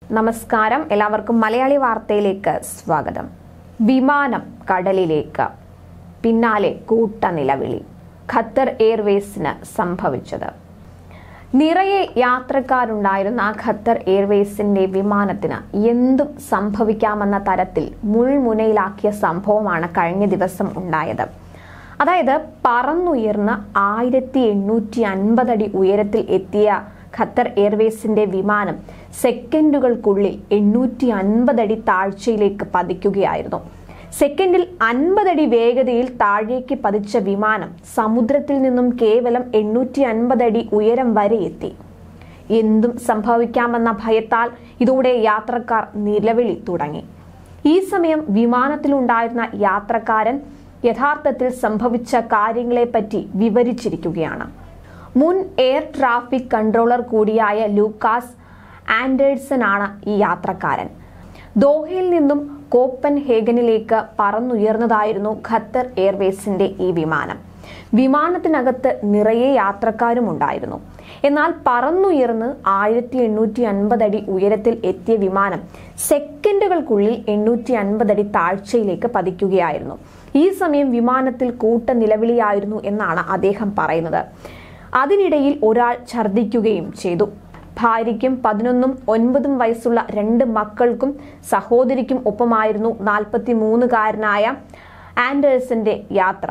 നമസ്കാരം എല്ലാവർക്കും മലയാളി വാർത്തയിലേക്ക് സ്വാഗതം വിമാനം കടലിലേക്ക് പിന്നാലെ കൂട്ട നിലവിളി ഖത്തർ എയർവേസിന് സംഭവിച്ചത് നിറയെ യാത്രക്കാരുണ്ടായിരുന്ന ഖത്തർ എയർവേസിന്റെ വിമാനത്തിന് എന്തും സംഭവിക്കാമെന്ന തരത്തിൽ മുൾമുനയിലാക്കിയ സംഭവമാണ് കഴിഞ്ഞ ദിവസം ഉണ്ടായത് അതായത് പറന്നുയർന്ന ആയിരത്തി എണ്ണൂറ്റി അൻപതടി ഉയരത്തിൽ എത്തിയ ഖത്തർ എയർവേസിന്റെ വിമാനം സെക്കൻഡുകൾക്കുള്ളിൽ എണ്ണൂറ്റി അൻപതടി താഴ്ചയിലേക്ക് പതിക്കുകയായിരുന്നു സെക്കൻഡിൽ അൻപതടി വേഗതയിൽ താഴേക്ക് പതിച്ച വിമാനം സമുദ്രത്തിൽ നിന്നും കേവലം എണ്ണൂറ്റി അൻപതടി ഉയരം വരെ എത്തി എന്തും സംഭവിക്കാമെന്ന ഭയത്താൽ ഇതോടെ യാത്രക്കാർ നിലവിളി തുടങ്ങി ഈ സമയം വിമാനത്തിലുണ്ടായിരുന്ന യാത്രക്കാരൻ യഥാർത്ഥത്തിൽ സംഭവിച്ച കാര്യങ്ങളെപ്പറ്റി വിവരിച്ചിരിക്കുകയാണ് മുൻ എയർ ട്രാഫിക് കൺട്രോളർ കൂടിയായ ലൂക്കാസ് ആൻഡേഴ്സൺ ആണ് ഈ യാത്രക്കാരൻ ദോഹയിൽ നിന്നും കോപ്പൻ ഹേഗനിലേക്ക് പറന്നുയർന്നതായിരുന്നു ഖത്തർ എയർവേസിന്റെ ഈ വിമാനം വിമാനത്തിനകത്ത് നിറയെ യാത്രക്കാരും ഉണ്ടായിരുന്നു എന്നാൽ പറന്നുയർന്ന് ആയിരത്തി എണ്ണൂറ്റി അൻപത് അടി ഉയരത്തിൽ എത്തിയ വിമാനം സെക്കൻഡുകൾക്കുള്ളിൽ എണ്ണൂറ്റി അൻപത് അടി താഴ്ചയിലേക്ക് പതിക്കുകയായിരുന്നു ഈ സമയം വിമാനത്തിൽ കൂട്ട നിലവിളിയായിരുന്നു എന്നാണ് അദ്ദേഹം പറയുന്നത് അതിനിടയിൽ ഒരാൾ ഛർദ്ദിക്കുകയും ചെയ്തു ഭാര്യയ്ക്കും പതിനൊന്നും ഒൻപതും വയസ്സുള്ള രണ്ട് മക്കൾക്കും സഹോദരിക്കും ഒപ്പമായിരുന്നു നാൽപ്പത്തി മൂന്നുകാരനായ ആൻഡേഴ്സന്റെ യാത്ര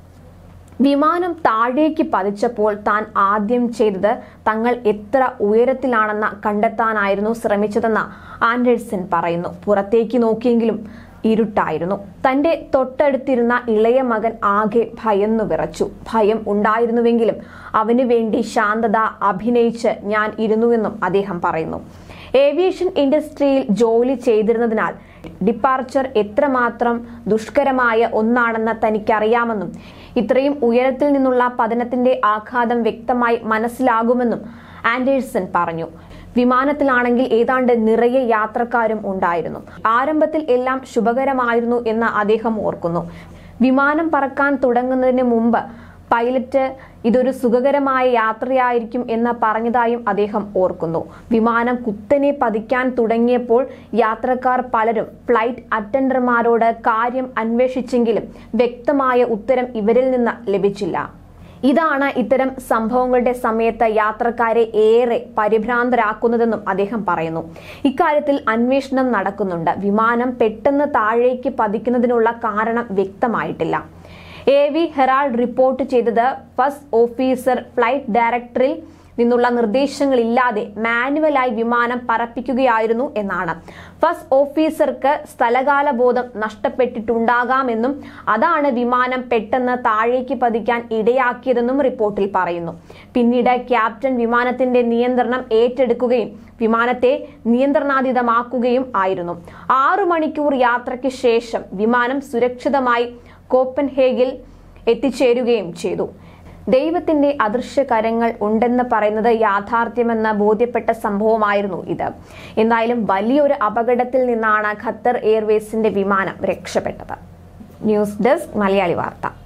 വിമാനം താഴേക്ക് പതിച്ചപ്പോൾ താൻ ആദ്യം ചെയ്തത് തങ്ങൾ എത്ര ഉയരത്തിലാണെന്ന് കണ്ടെത്താനായിരുന്നു ശ്രമിച്ചതെന്ന് ആൻഡേഴ്സൺ പറയുന്നു പുറത്തേക്ക് നോക്കിയെങ്കിലും ഇരുട്ടായിരുന്നു തന്റെ തൊട്ടടുത്തിരുന്ന ഇളയ മകൻ ആകെ ഭയന്നു വിറച്ചു ഭയം ഉണ്ടായിരുന്നുവെങ്കിലും അവന് വേണ്ടി ശാന്തത അഭിനയിച്ച് ഞാൻ ഇരുന്നുവെന്നും അദ്ദേഹം പറയുന്നു ഏവിയേഷൻ ഇൻഡസ്ട്രിയിൽ ജോലി ചെയ്തിരുന്നതിനാൽ ഡിപ്പാർച്ചർ എത്രമാത്രം ദുഷ്കരമായ ഒന്നാണെന്ന് തനിക്കറിയാമെന്നും ഇത്രയും ഉയരത്തിൽ നിന്നുള്ള പതനത്തിന്റെ ആഘാതം വ്യക്തമായി മനസ്സിലാകുമെന്നും ആൻഡേഴ്സൺ പറഞ്ഞു വിമാനത്തിലാണെങ്കിൽ ഏതാണ്ട് നിറയെ യാത്രക്കാരും ഉണ്ടായിരുന്നു ആരംഭത്തിൽ എല്ലാം ശുഭകരമായിരുന്നു എന്ന് അദ്ദേഹം ഓർക്കുന്നു വിമാനം പറക്കാൻ തുടങ്ങുന്നതിന് മുമ്പ് പൈലറ്റ് ഇതൊരു സുഖകരമായ യാത്രയായിരിക്കും എന്ന് പറഞ്ഞതായും അദ്ദേഹം ഓർക്കുന്നു വിമാനം കുത്തനെ പതിക്കാൻ തുടങ്ങിയപ്പോൾ യാത്രക്കാർ പലരും ഫ്ലൈറ്റ് അറ്റൻഡർമാരോട് കാര്യം അന്വേഷിച്ചെങ്കിലും വ്യക്തമായ ഉത്തരം ഇവരിൽ നിന്ന് ലഭിച്ചില്ല ഇതാണ് ഇത്തരം സംഭവങ്ങളുടെ സമയത്ത് യാത്രക്കാരെ ഏറെ പരിഭ്രാന്തരാക്കുന്നതെന്നും അദ്ദേഹം പറയുന്നു ഇക്കാര്യത്തിൽ അന്വേഷണം നടക്കുന്നുണ്ട് വിമാനം പെട്ടെന്ന് താഴേക്ക് പതിക്കുന്നതിനുള്ള കാരണം വ്യക്തമായിട്ടില്ല എ വി ഹെറാൾഡ് റിപ്പോർട്ട് ചെയ്തത് ഫസ്റ്റ് ഓഫീസർ ഫ്ലൈറ്റ് ഡയറക്ടറിൽ നിന്നുള്ള നിർദ്ദേശങ്ങളില്ലാതെ മാനുവലായി വിമാനം പറപ്പിക്കുകയായിരുന്നു എന്നാണ് ഫസ്റ്റ് ഓഫീസർക്ക് സ്ഥലകാല ബോധം നഷ്ടപ്പെട്ടിട്ടുണ്ടാകാമെന്നും അതാണ് വിമാനം പെട്ടെന്ന് താഴേക്ക് പതിക്കാൻ ഇടയാക്കിയതെന്നും റിപ്പോർട്ടിൽ പറയുന്നു പിന്നീട് ക്യാപ്റ്റൻ വിമാനത്തിന്റെ നിയന്ത്രണം ഏറ്റെടുക്കുകയും വിമാനത്തെ നിയന്ത്രണാതീതമാക്കുകയും ആയിരുന്നു ആറു മണിക്കൂർ യാത്രയ്ക്ക് ശേഷം വിമാനം സുരക്ഷിതമായി കോപ്പൻഹേഗിൽ എത്തിച്ചേരുകയും ചെയ്തു ദൈവത്തിന്റെ അദൃശ്യ കരങ്ങൾ ഉണ്ടെന്ന് പറയുന്നത് യാഥാർത്ഥ്യമെന്ന് ബോധ്യപ്പെട്ട സംഭവമായിരുന്നു ഇത് എന്തായാലും വലിയൊരു അപകടത്തിൽ നിന്നാണ് ഖത്തർ എയർവേസിന്റെ വിമാനം രക്ഷപ്പെട്ടത് ന്യൂസ് ഡെസ്ക് മലയാളി വാർത്ത